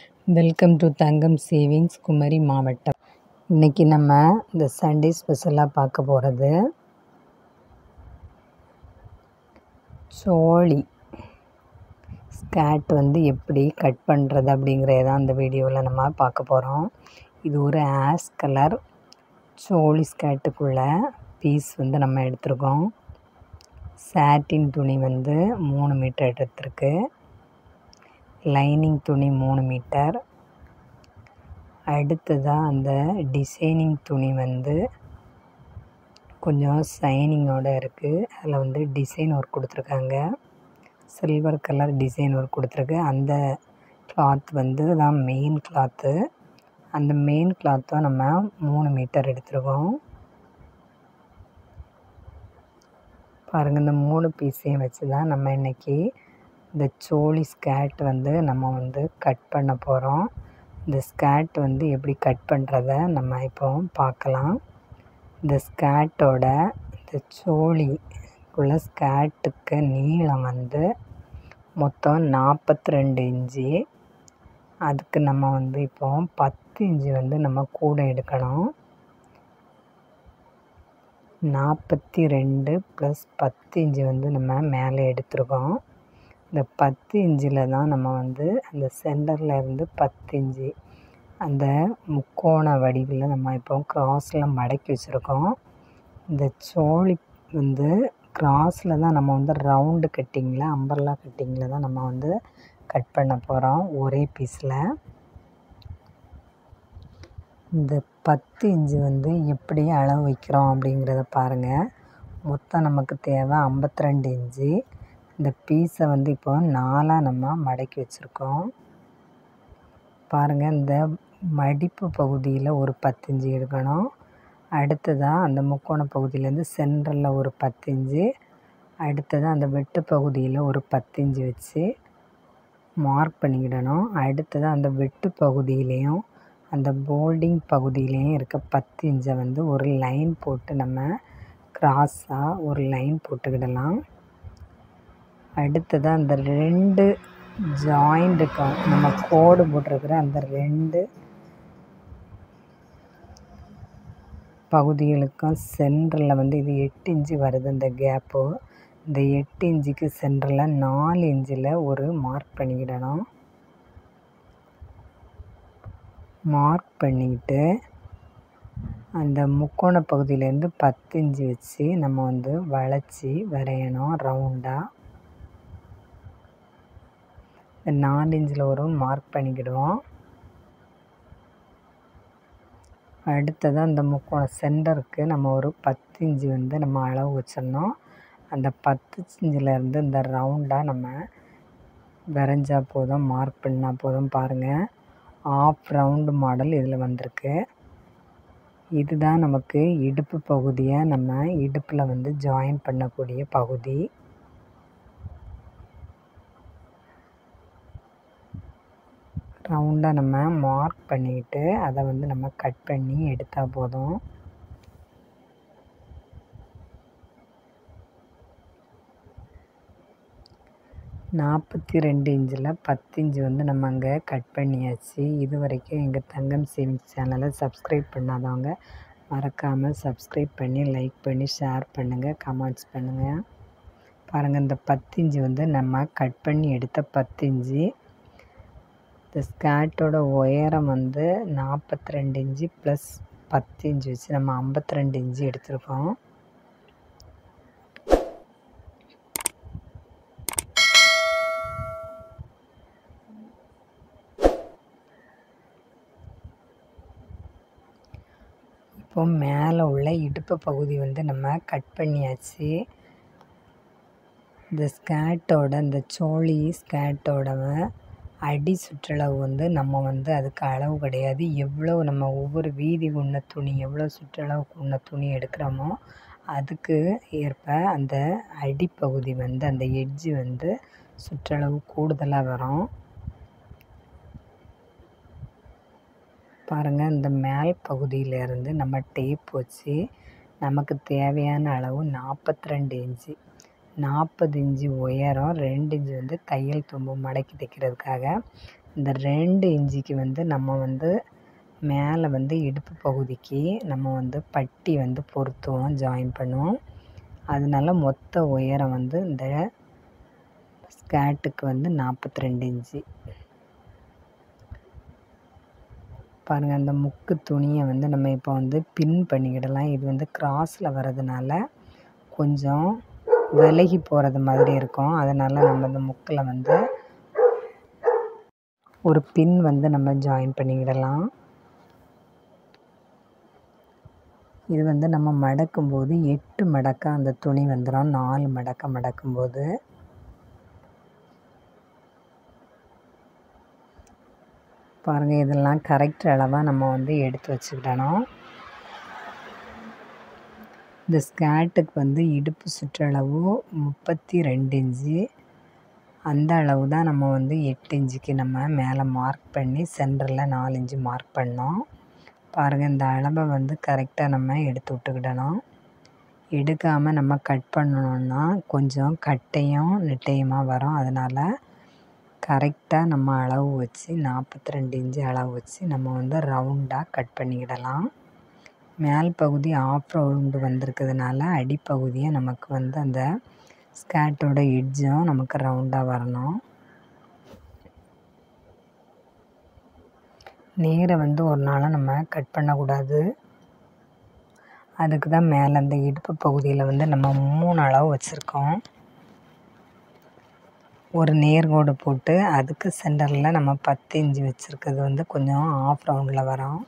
welcome to Thangam savings Kumari மாவட்டம் இன்றைக்கி நம்ம இந்த சண்டே ஸ்பெஷலாக பார்க்க போகிறது சோழி ஸ்கேட் வந்து எப்படி கட் பண்ணுறது அப்படிங்கிறத தான் இந்த வீடியோவில் நம்ம பார்க்க போகிறோம் இது ஒரு ஆஸ் கலர் சோழி ஸ்கேட்டுக்குள்ளே பீஸ் வந்து நம்ம எடுத்திருக்கோம் சாட்டின் துணி வந்து மூணு மீட்டர் எடுத்திருக்கு லைனிங் துணி மூணு மீட்டர் அடுத்ததாக அந்த டிசைனிங் துணி வந்து கொஞ்சம் ஷைனிங்கோடு இருக்குது அதில் வந்து டிசைன் ஒர்க் கொடுத்துருக்காங்க சில்வர் கலர் டிசைன் ஒர்க் கொடுத்துருக்கு அந்த கிளாத் வந்து தான் மெயின் கிளாத்து அந்த மெயின் கிளாத்தை நம்ம மூணு மீட்டர் எடுத்துருக்கோம் பாருங்கள் இந்த மூணு பீஸையும் வச்சு தான் நம்ம இன்றைக்கி இந்த சோழி ஸ்கேட் வந்து நம்ம வந்து கட் பண்ண போகிறோம் இந்த ஸ்கேட் வந்து எப்படி கட் பண்ணுறத நம்ம இப்போ பார்க்கலாம் இந்த ஸ்கேட்டோட இந்த சோழி உள்ள ஸ்கேட்டுக்கு நீளம் வந்து மொத்தம் நாற்பத்தி ரெண்டு இன்ச்சு அதுக்கு நம்ம வந்து இப்போ பத்து இன்ச்சு வந்து நம்ம கூட எடுக்கணும் நாற்பத்தி ரெண்டு ப்ளஸ் பத்து இன்ச்சு வந்து நம்ம மேலே எடுத்திருக்கோம் இந்த பத்து இன்ச்சில் தான் நம்ம வந்து அந்த சென்டரில் இருந்து பத்து இன்ச்சு அந்த முக்கோண வடிவில் நம்ம இப்போ க்ராஸில் மடக்கி வச்சுருக்கோம் இந்த சோழி வந்து க்ராஸில் தான் நம்ம வந்து ரவுண்டு கட்டிங்கில் அம்பர்லா கட்டிங்கில் தான் நம்ம வந்து கட் பண்ண போகிறோம் ஒரே பீஸில் இந்த பத்து இன்ச்சு வந்து எப்படி அளவு வைக்கிறோம் அப்படிங்கிறத பாருங்கள் மொத்தம் நமக்கு தேவை ஐம்பத்தி ரெண்டு இன்ச்சு இந்த பீஸை வந்து இப்போ நாலாக நம்ம மடக்கி வச்சுருக்கோம் பாருங்கள் இந்த மடிப்பு பகுதியில் ஒரு பத்து இன்ச்சு எடுக்கணும் அடுத்ததாக அந்த முக்கோண பகுதியிலேருந்து சென்டரில் ஒரு பத்து இன்ச்சு அடுத்ததாக அந்த வெட்டு பகுதியில் ஒரு பத்து இன்ச்சு வச்சு மார்க் பண்ணிக்கிடணும் அடுத்ததாக அந்த வெட்டு பகுதியிலையும் அந்த போல்டிங் பகுதியிலையும் இருக்க பத்து இன்ச்சை வந்து ஒரு லைன் போட்டு நம்ம க்ராஸாக ஒரு லைன் போட்டுக்கிடலாம் அடுத்ததாக அந்த ரெண்டு ஜாயிண்ட்டுக்கும் நம்ம கோடு போட்டிருக்கிற அந்த ரெண்டு பகுதிகளுக்கும் சென்டரில் வந்து இது எட்டு இன்ச்சு வருது இந்த கேப்பு இந்த எட்டு இன்ச்சுக்கு சென்டரில் நாலு இன்ச்சில் ஒரு மார்க் பண்ணிக்கிடணும் மார்க் பண்ணிக்கிட்டு அந்த முக்கோண பகுதியிலேருந்து பத்து இன்ச்சு வச்சு நம்ம வந்து வளைச்சி வரையணும் ரவுண்டாக நாலு இன்ச்சில் ஒரு மார்க் பண்ணிக்கிடுவோம் அடுத்ததாக அந்த முக்கோண சென்டருக்கு நம்ம ஒரு பத்து இன்ச்சு வந்து நம்ம அளவு வச்சிடணும் அந்த பத்து இன்ச்சிலேருந்து இந்த ரவுண்டாக நம்ம வரைஞ்சா போதும் மார்க் பண்ணால் போதும் பாருங்கள் ஆஃப் ரவுண்டு மாடல் இதில் வந்திருக்கு இதுதான் நமக்கு இடுப்பு பகுதியை நம்ம இடுப்பில் வந்து ஜாயின் பண்ணக்கூடிய பகுதி ரவுண்டாக நம்ம மார்க் பண்ணிக்கிட்டு அதை வந்து நம்ம கட் பண்ணி எடுத்தால் போதும் நாற்பத்தி ரெண்டு இன்ச்சில் பத்து இன்ச்சு வந்து நம்ம அங்கே கட் பண்ணியாச்சு இது வரைக்கும் எங்கள் தங்கம் சேவிங்ஸ் சேனலை சப்ஸ்கிரைப் பண்ணாதவங்க மறக்காமல் சப்ஸ்கிரைப் பண்ணி லைக் பண்ணி ஷேர் பண்ணுங்கள் கமெண்ட்ஸ் பண்ணுங்கள் பாருங்கள் இந்த பத்து இன்ச்சு வந்து நம்ம கட் பண்ணி எடுத்த பத்து இன்ச்சு இந்த ஸ்கேட்டோட உயரம் வந்து நாற்பத்தி ரெண்டு இன்ச்சு ப்ளஸ் பத்து இன்ச்சு வச்சு நம்ம ஐம்பத்தி ரெண்டு இன்ச்சு எடுத்திருக்கோம் இப்போ மேலே உள்ள இடுப்பு பகுதி வந்து நம்ம கட் பண்ணியாச்சு இந்த ஸ்கேட்டோட இந்த சோழி ஸ்கேட்டோட அடி சுற்றளவு வந்து நம்ம வந்து அதுக்கு அளவு கிடையாது எவ்வளோ நம்ம ஒவ்வொரு வீதி உண்ண துணி எவ்வளோ சுற்றளவுக்கு உண்ண துணி எடுக்கிறோமோ அதுக்கு ஏற்ப அந்த அடிப்பகுதி வந்து அந்த எட்ஜு வந்து சுற்றளவு கூடுதலாக வரும் பாருங்கள் இந்த மேல் பகுதியிலேருந்து நம்ம டேப் வச்சு நமக்கு தேவையான அளவு நாற்பத்தி ரெண்டு இன்ச்சு நாற்பது இன்ச்சு உயரம் ரெண்டு இன்ச்சு வந்து தையல் தும்பு மடக்கி தைக்கிறதுக்காக இந்த ரெண்டு இன்ச்சுக்கு வந்து நம்ம வந்து மேலே வந்து இடுப்பு பகுதிக்கு நம்ம வந்து பட்டி வந்து பொருத்துவோம் ஜாயின் பண்ணுவோம் அதனால மொத்த உயரம் வந்து இந்த ஸ்கேர்ட்டுக்கு வந்து நாற்பத்தி ரெண்டு இன்ச்சு பாருங்கள் அந்த முக்கு துணியை வந்து நம்ம இப்போ வந்து பின் பண்ணிக்கிடலாம் இது வந்து கிராஸில் வர்றதுனால கொஞ்சம் விலகி போகிறது மாதிரி இருக்கும் அதனால் நம்ம இந்த முக்கில் வந்து ஒரு பின் வந்து நம்ம ஜாயின் பண்ணிக்கிடலாம் இது வந்து நம்ம மடக்கும்போது எட்டு மடக்க அந்த துணி வந்துடும் நாலு மடக்க மடக்கும்போது பாருங்கள் இதெல்லாம் கரெக்ட் அளவாக நம்ம வந்து எடுத்து வச்சுக்கிடணும் இந்த ஸ்கேர்ட்டுக்கு வந்து இடுப்பு சுற்றளவு முப்பத்தி ரெண்டு இன்ச்சு அந்த அளவு தான் நம்ம வந்து எட்டு இன்ச்சுக்கு நம்ம மேலே மார்க் பண்ணி சென்டரில் நாலு இன்ச்சு மார்க் பண்ணோம் பாருங்கள் இந்த அளவை வந்து கரெக்டாக நம்ம எடுத்து விட்டுக்கிடணும் எடுக்காமல் நம்ம கட் பண்ணணுன்னா கொஞ்சம் கட்டையும் நெட்டையுமாக வரும் அதனால் கரெக்டாக நம்ம அளவு வச்சு நாற்பத்தி ரெண்டு இன்ச்சு அளவு வச்சு நம்ம வந்து ரவுண்டாக கட் பண்ணிக்கிடலாம் மேல் பகுதி ஆஃப் ரவுண்டு வந்திருக்கிறதுனால அடிப்பகுதியை நமக்கு வந்து அந்த ஸ்கேர்ட்டோட எட்ஜும் நமக்கு ரவுண்டாக வரணும் நேரை வந்து ஒரு நாளும் நம்ம கட் பண்ணக்கூடாது அதுக்கு தான் மேலே அந்த இடுப்பு பகுதியில் வந்து நம்ம மூணு அளவு வச்சுருக்கோம் ஒரு நேர்கோடு போட்டு அதுக்கு சென்டரில் நம்ம பத்து இன்ச்சு வச்சுருக்கிறது வந்து கொஞ்சம் ஆஃப் ரவுண்டில் வரும்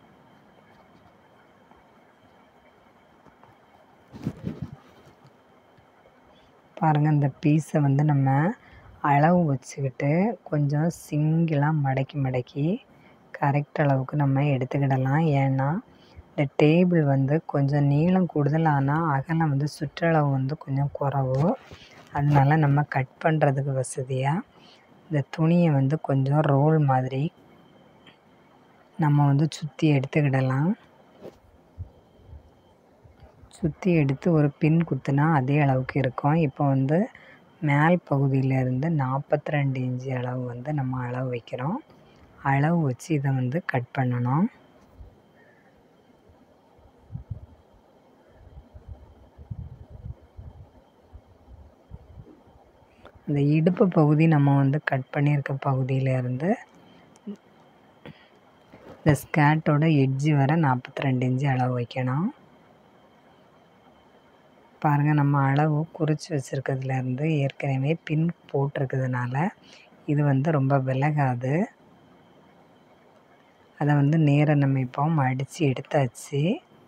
பாருங்கள் இந்த பீஸை வந்து நம்ம அளவு வச்சுக்கிட்டு கொஞ்சம் சிங்கிளாக மடக்கி மடக்கி கரெக்ட் அளவுக்கு நம்ம எடுத்துக்கிடலாம் ஏன்னா இந்த டேபிள் வந்து கொஞ்சம் நீளம் கூடுதலானால் அகலம் வந்து சுற்றளவு வந்து கொஞ்சம் குறவு அதனால நம்ம கட் பண்ணுறதுக்கு வசதியாக இந்த துணியை வந்து கொஞ்சம் ரோல் மாதிரி நம்ம வந்து சுற்றி எடுத்துக்கிடலாம் சுற்றி எடுத்து ஒரு பின் குத்துனா அதே அளவுக்கு இருக்கும் இப்போ வந்து மேல் பகுதியிலேருந்து நாற்பத்தி ரெண்டு இன்ச்சு அளவு வந்து நம்ம அளவு வைக்கிறோம் அளவு வச்சு இதை வந்து கட் பண்ணணும் இந்த இடுப்பு பகுதி நம்ம வந்து கட் பண்ணியிருக்க பகுதியிலேருந்து இந்த ஸ்கேர்ட்டோட எட்ஜு வர நாற்பத்தி ரெண்டு இன்ச்சு அளவு வைக்கணும் பாருங்கள் நம்ம அளவு குறித்து வச்சுருக்கிறதுலேருந்து ஏற்கனவே பின் போட்டிருக்கிறதுனால இது வந்து ரொம்ப விலகாது அதை வந்து நேராக நம்ம இப்போ மடித்து எடுத்தாச்சு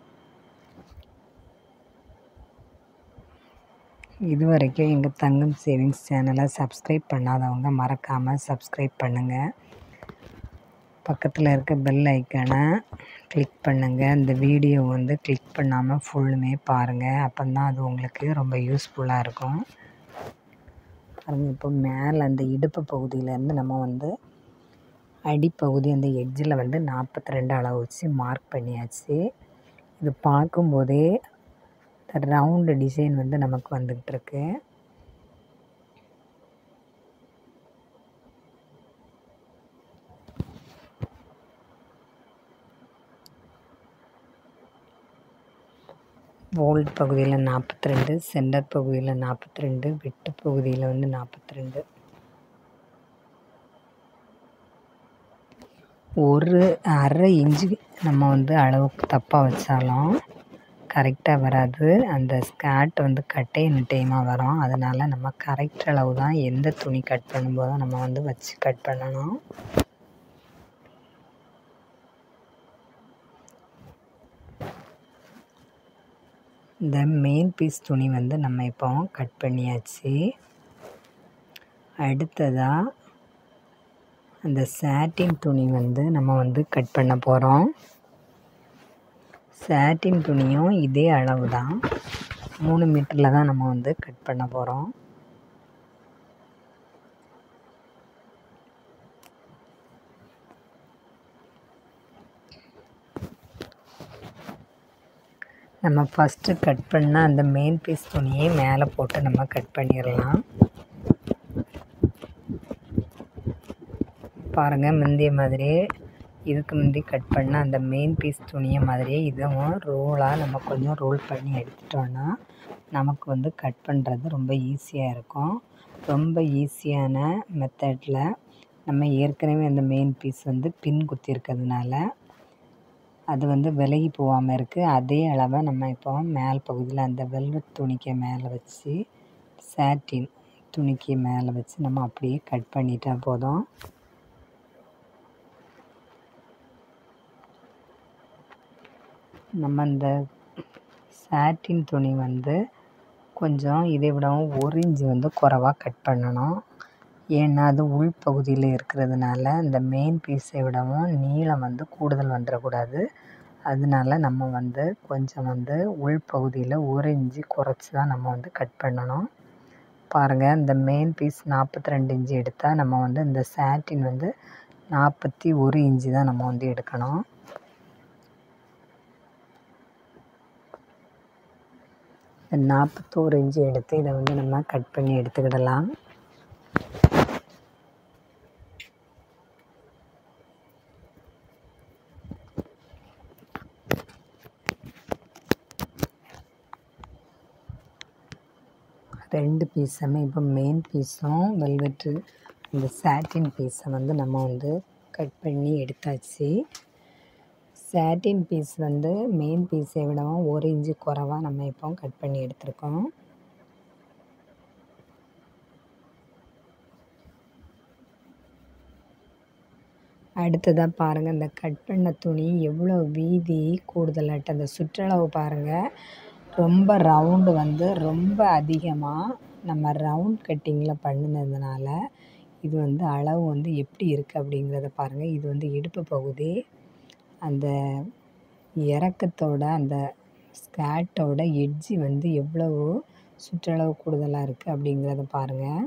இது வரைக்கும் எங்கள் தங்கம் சேவிங்ஸ் சேனலை சப்ஸ்கிரைப் பண்ணாதவங்க மறக்காமல் சப்ஸ்கிரைப் பண்ணுங்கள் பக்கத்தில் இருக்க பெல் ஐக்கானை கிளிக் பண்ணுங்கள் இந்த வீடியோ வந்து கிளிக் பண்ணாமல் ஃபுல்லுமே பாருங்கள் அப்போ தான் அது உங்களுக்கு ரொம்ப யூஸ்ஃபுல்லாக இருக்கும் பாருங்கள் இப்போ மேலே அந்த இடுப்பு பகுதியிலேருந்து நம்ம வந்து அடிப்பகுதி அந்த எட்ஜில் வந்து நாற்பத்தி ரெண்டு அளவு வச்சு மார்க் பண்ணியாச்சு இது பார்க்கும்போதே ரவுண்டு டிசைன் வந்து நமக்கு வந்துக்கிட்டு இருக்கு போல்ட் பகுதியில் நாற்பத்தி ரெண்டு சென்டர் பகுதியில் நாற்பத்தி ரெண்டு வெட்டு பகுதியில் வந்து நாற்பத்தி ரெண்டு ஒரு அரை இன்ச்சு நம்ம வந்து அளவுக்கு தப்பாக வச்சாலும் கரெக்டாக வராது அந்த ஸ்கேர்ட் வந்து கட்டை நெட்டையுமாக வரும் அதனால் நம்ம கரெக்ட் அளவு தான் எந்த துணி கட் பண்ணும்போதும் நம்ம வந்து வச்சு கட் பண்ணணும் இந்த மெயின் பீஸ் துணி வந்து நம்ம இப்போ கட் பண்ணியாச்சு அடுத்ததாக அந்த சாட்டின் துணி வந்து நம்ம வந்து கட் பண்ண போகிறோம் சாட்டின் துணியும் இதே அளவு தான் மூணு மீட்டரில் தான் நம்ம வந்து கட் பண்ண போகிறோம் நம்ம ஃபஸ்ட்டு கட் பண்ண அந்த மெயின் பீஸ் துணியை மேலே போட்டு நம்ம கட் பண்ணிடலாம் பாருங்கள் முந்தைய மாதிரியே இதுக்கு முந்தி கட் பண்ண அந்த மெயின் பீஸ் துணியை மாதிரியே இதுவும் ரோலாக நம்ம கொஞ்சம் ரோல் பண்ணி எடுத்துட்டோன்னா நமக்கு வந்து கட் பண்ணுறது ரொம்ப ஈஸியாக இருக்கும் ரொம்ப ஈஸியான மெத்தடில் நம்ம ஏற்கனவே அந்த மெயின் பீஸ் வந்து பின் குத்திருக்கிறதுனால அது வந்து விலகி போகாமல் இருக்குது அதே அளவை நம்ம இப்போ மேல் பகுதியில் அந்த வெல்வெட் துணிக்கு மேலே வச்சு சாட்டின் துணிக்கு மேலே வச்சு நம்ம அப்படியே கட் பண்ணிட்டா போதும் நம்ம இந்த சாட்டின் துணி வந்து கொஞ்சம் இதை விடவும் ஒரு இன்ச்சு வந்து குறைவாக கட் பண்ணணும் ஏன்னா அது உள் பகுதியில் இருக்கிறதுனால இந்த மெயின் பீஸை விடவும் நீளம் வந்து கூடுதல் வந்துடக்கூடாது அதனால நம்ம வந்து கொஞ்சம் வந்து உள் பகுதியில் ஒரு இன்ச்சு குறைச்சி தான் நம்ம வந்து கட் பண்ணணும் பாருங்கள் இந்த மெயின் பீஸ் நாற்பத்தி ரெண்டு இன்ச்சு எடுத்தால் நம்ம வந்து இந்த சாட்டின் வந்து நாற்பத்தி ஒரு இன்ச்சு தான் நம்ம வந்து எடுக்கணும் இந்த நாற்பத்தோரு இன்ச்சு எடுத்து இதை வந்து நம்ம கட் பண்ணி எடுத்துக்கிடலாம் ரெண்டு பீஸுமே இப்போ மெயின் பீஸும் வெல்வெட்டு இந்த சாட்டின் பீஸை வந்து நம்ம வந்து கட் பண்ணி எடுத்தாச்சு சாட்டின் பீஸ் வந்து மெயின் பீஸை விடவும் ஒரு இன்ச்சு குறைவாக நம்ம இப்போ கட் பண்ணி எடுத்திருக்கோம் அடுத்ததாக பாருங்கள் இந்த கட் பண்ண துணி எவ்வளோ வீதி கூடுதலாட்டு அந்த சுற்றளவு பாருங்கள் ரொம்ப ரவுண்டு வந்து ரொம்ப அதிகமாக நம்ம ரவுண்ட் கட்டிங்கில் பண்ணினதுனால இது வந்து அளவு வந்து எப்படி இருக்குது அப்படிங்கிறத பாருங்கள் இது வந்து இடுப்பு பகுதி அந்த இறக்கத்தோட அந்த ஸ்கேர்ட்டோட எட்ஜி வந்து எவ்வளவு சுற்றளவு கூடுதலாக இருக்குது அப்படிங்கிறத பாருங்கள்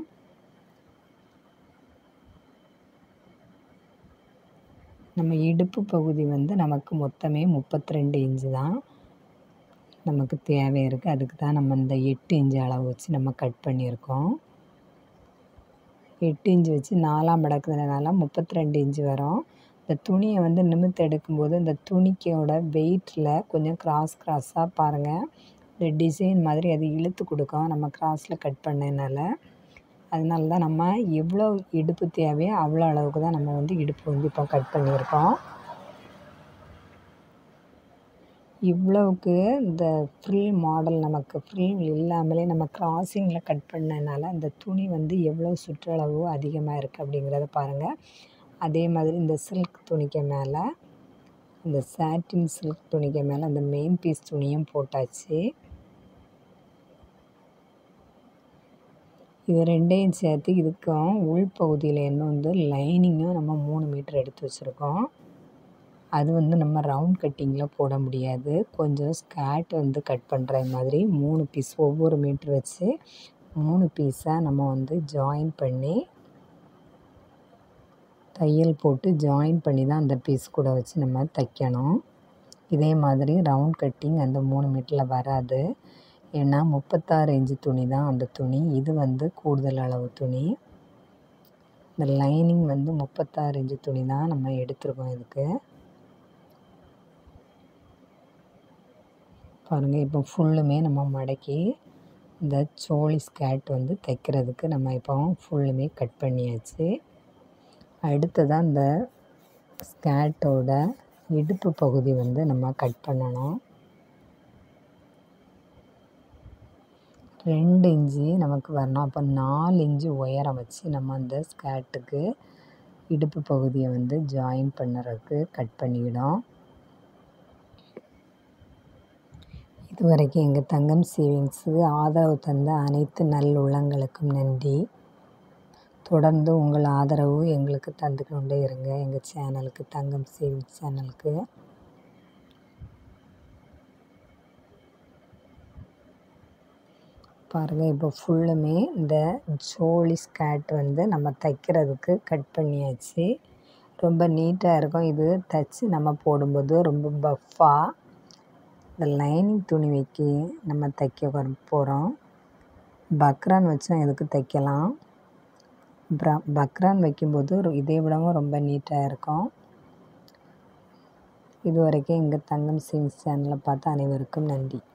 நம்ம இடுப்பு பகுதி வந்து நமக்கு மொத்தமே முப்பத்தி ரெண்டு இன்ச்சு தான் நமக்கு தேவை இருக்குது அதுக்கு தான் நம்ம இந்த எட்டு இன்ச்சு அளவு வச்சு நம்ம கட் பண்ணியிருக்கோம் எட்டு இன்ச்சு வச்சு நாலாம் மடக்குறதுனால முப்பத்தி ரெண்டு இன்ச்சு வரும் இந்த துணியை வந்து நிமிர்த்து எடுக்கும்போது இந்த துணிக்கோட வெயிட்டில் கொஞ்சம் கிராஸ் கிராஸாக பாருங்கள் இந்த டிசைன் மாதிரி அது இழுத்து கொடுக்கும் நம்ம கிராஸில் கட் பண்ணதுனால அதனால தான் நம்ம எவ்வளோ இடுப்பு தேவையோ அவ்வளோ அளவுக்கு தான் நம்ம வந்து இடுப்பு வந்து இப்போ கட் பண்ணியிருக்கோம் இவ்வளவுக்கு இந்த ஃப்ரில் மாடல் நமக்கு ஃப்ரில் இல்லாமலே நம்ம கிராஸிங்கில் கட் பண்ணதுனால அந்த துணி வந்து எவ்வளோ சுற்றளவு அதிகமாக இருக்குது அப்படிங்கிறத பாருங்கள் அதே மாதிரி இந்த சில்க் துணிக்கு மேலே இந்த சாட்டின் சில்க் துணிக்கு மேலே அந்த மெயின் பீஸ் துணியும் போட்டாச்சு இது ரெண்டையும் சேர்த்து இதுக்கும் உள்பகுதியில் என்ன வந்து லைனிங்கும் நம்ம மூணு மீட்டர் எடுத்து வச்சுருக்கோம் அது வந்து நம்ம ரவுண்ட் கட்டிங்கில் போட முடியாது கொஞ்சம் ஸ்கேர்ட் வந்து கட் பண்ணுற மாதிரி மூணு பீஸ் ஒவ்வொரு மீட்ரு வச்சு மூணு பீஸாக நம்ம வந்து ஜாயின் பண்ணி தையல் போட்டு ஜாயின் பண்ணி தான் அந்த பீஸ் கூட வச்சு நம்ம தைக்கணும் இதே மாதிரி ரவுண்ட் கட்டிங் அந்த மூணு மீட்டரில் வராது ஏன்னா முப்பத்தாறு இன்ச்சு துணி தான் அந்த துணி இது வந்து கூடுதல் அளவு துணி இந்த லைனிங் வந்து முப்பத்தாறு இன்ச்சு துணி தான் நம்ம எடுத்திருக்கோம் இதுக்கு பாருங்கள் இப்போ ஃபுல்லுமே நம்ம மடக்கி இந்த சோழி ஸ்கேட் வந்து தைக்கிறதுக்கு நம்ம இப்போ ஃபுல்லுமே கட் பண்ணியாச்சு அடுத்ததாக இந்த ஸ்கேட்டோட இடுப்பு பகுதி வந்து நம்ம கட் பண்ணணும் ரெண்டு இன்ச்சு நமக்கு வரணும் அப்போ நாலு இன்ச்சு உயரம் வச்சு நம்ம அந்த ஸ்கேர்ட்டுக்கு இடுப்பு பகுதியை வந்து ஜாயின் பண்ணுறதுக்கு கட் பண்ணிவிடும் இது வரைக்கும் எங்கள் தங்கம் சேவிங்ஸுக்கு ஆதரவு தந்த அனைத்து நல்லுள்ளங்களுக்கும் நன்றி தொடர்ந்து உங்கள் ஆதரவு எங்களுக்கு தந்து கொண்டே இருங்க எங்கள் சேனலுக்கு தங்கம் சேவிங்ஸ் சேனலுக்கு பாருங்கள் இப்போ ஃபுல்லுமே இந்த ஜோலி ஸ்கேர்ட் வந்து நம்ம தைக்கிறதுக்கு கட் பண்ணியாச்சு ரொம்ப நீட்டாக இருக்கும் இது தைச்சி நம்ம போடும்போது ரொம்ப பஃப்பாக இந்த லைனிங் துணி வைக்க நம்ம தைக்க போகிறோம் பக்ரான் வச்சும் இதுக்கு தைக்கலாம் ப்ரா பக்ரான் வைக்கும்போது ஒரு இதை விடவும் ரொம்ப நீட்டாக இருக்கும் இது வரைக்கும் எங்கள் தங்கம் சீன்ஸ் சேனலை பார்த்த அனைவருக்கும் நன்றி